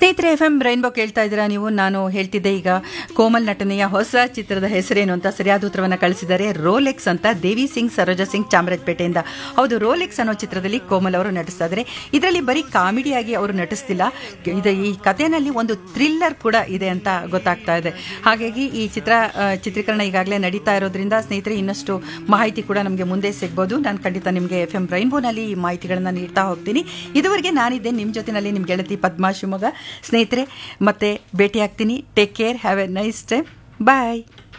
ಸ್ನೇಹಿತರೆ F M rainbow ಕೇಳ್ತಾ ಇದ್ದೀರಾ ನೀವು ನಾನು ಹೇಳ್ತಿದ್ದೆ ಈಗ ಕೋಮಲ್ ನಟನೆಯ ಹೊಸ ಚಿತ್ರದ ಹೆಸರೇನು ಅಂತ ಸರಿಯಾದ ಉತ್ತರವನ್ನು ಕಳಿಸಿದ್ದಾರೆ ರೋಲೆಕ್ಸ್ ಅಂತ ದೇವಿ ಸಿಂಗ್ ಸರೋಜಾ ಸಿಂಗ್ ಚಾಮರಾಜಪೇಟೆಯಿಂದ ಹೌದು ರೋಲೆಕ್ಸ್ ಅನ್ನೋ ಚಿತ್ರದಲ್ಲಿ ಕೋಮಲ್ ಅವರು ನಟಿಸ್ತಾ ಇದ್ದಾರೆ ಇದರಲ್ಲಿ ಬರೀ ಕಾಮಿಡಿಯಾಗಿ ಅವರು ನಟಿಸ್ತಿಲ್ಲ ಇದು ಈ ಕಥೆನಲ್ಲಿ ಒಂದು ಥ್ರಿಲ್ಲರ್ ಕೂಡ ಇದೆ ಅಂತ ಗೊತ್ತಾಗ್ತಾ ಇದೆ ಹಾಗಾಗಿ ಈ ಚಿತ್ರ ಆ, ಚಿತ್ರೀಕರಣ ಈಗಾಗಲೇ ನಡೀತಾ ಇರೋದ್ರಿಂದ ಸ್ನೇಹಿತರೆ ಇನ್ನಷ್ಟು ಮಾಹಿತಿ ಕೂಡ ನಮಗೆ ಮುಂದೆ ಸಿಗ್ಬೋದು ನಾನು ಖಂಡಿತ ನಿಮಗೆ ಎಫ್ ಎಂ ರೈನ್ಬೋನಲ್ಲಿ ಈ ಮಾಹಿತಿಗಳನ್ನು ನೀಡ್ತಾ ಹೋಗ್ತೀನಿ ಇದುವರೆಗೆ ನಾನಿದ್ದೆ ನಿಮ್ಮ ಜೊತೆನಲ್ಲಿ ನಿಮ್ಮ ಗೆಳತಿ ಪದ್ಮಾ ಶಿವಮೊಗ್ಗ ಸ್ನೇಹಿತರೆ ಮತ್ತೆ ಭೇಟಿ ಆಗ್ತೀನಿ take care have a nice time bye